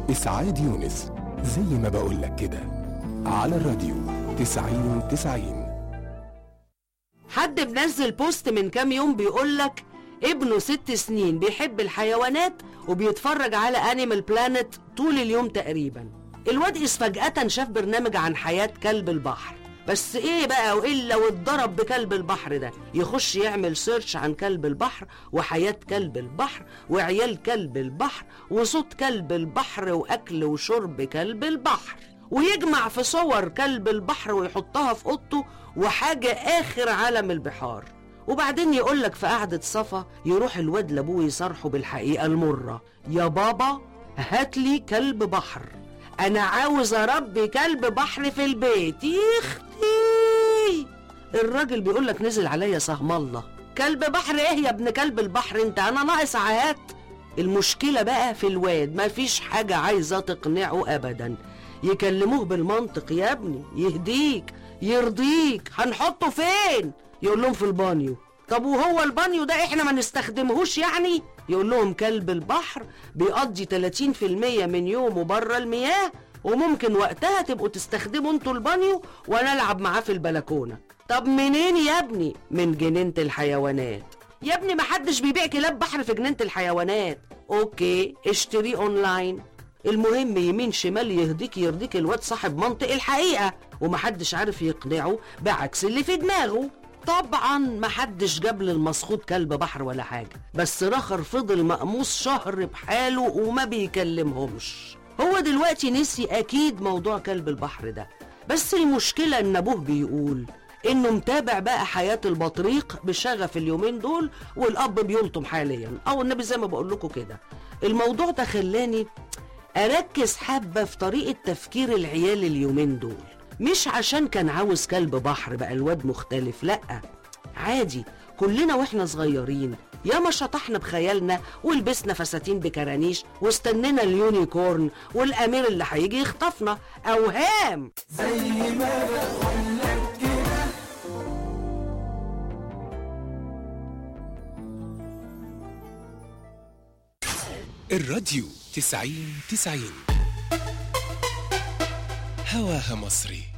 إسعاد يونس زي ما بقولك كده على الراديو تسعين تسعين حد منزل بوست من كام يوم بيقولك ابنه ست سنين بيحب الحيوانات وبيتفرج على انيمال بلانت طول اليوم تقريبا الواد إس فجأة شاف برنامج عن حياة كلب البحر بس ايه بقى والا واتضرب بكلب البحر ده يخش يعمل سيرش عن كلب البحر وحياة كلب البحر وعيال كلب البحر وصوت كلب البحر واكل وشرب كلب البحر ويجمع في صور كلب البحر ويحطها في اوضته وحاجة اخر عالم البحار وبعدين يقولك في قعدة صفا يروح الواد لابوه يصارحه بالحقيقة المرة يا بابا هاتلي كلب بحر انا عاوز اربي كلب بحر في البيت يختي الراجل بيقولك نزل عليا سهم الله كلب بحر ايه يا ابن كلب البحر انت انا ناقص عهات المشكلة بقى في الواد مفيش حاجة عايزة تقنعه ابدا يكلموه بالمنطق يا ابني يهديك يرضيك هنحطه فين يقول لهم في البانيو طب وهو البانيو ده احنا ما نستخدمهوش يعني يقول لهم كلب البحر بيقضي 30% من يومه بره المياه وممكن وقتها تبقوا تستخدموا انتوا البانيو وانا العب معاه في البلكونه طب منين يا ابني من جنينه الحيوانات يا ابني ما حدش بيبيع كلاب بحر في جنينه الحيوانات اوكي اشتريه اونلاين المهم يمين شمال يهديك يرضيك الواد صاحب منطق الحقيقه ومحدش عارف يقنعه بعكس اللي في دماغه طبعا محدش جاب للمسخوط كلب بحر ولا حاجة بس رخر فضل مقموص شهر بحاله وما بيكلمهمش هو دلوقتي نسي أكيد موضوع كلب البحر ده بس المشكلة إن أبوه بيقول إنه متابع بقى حياة البطريق بشغف اليومين دول والأب بيلطم حاليا أو النبي زي ما بقول لكم كده الموضوع ده خلاني أركز حبة في طريقة تفكير العيال اليومين دول مش عشان كان عاوز كلب بحر بقى الواد مختلف لأ عادي كلنا واحنا صغيرين ياما شطحنا بخيالنا ولبسنا فساتين بكرانيش واستنينا اليونيكورن والامير اللي هيجي يخطفنا اوهام الراديو تسعين تسعين هواها مصري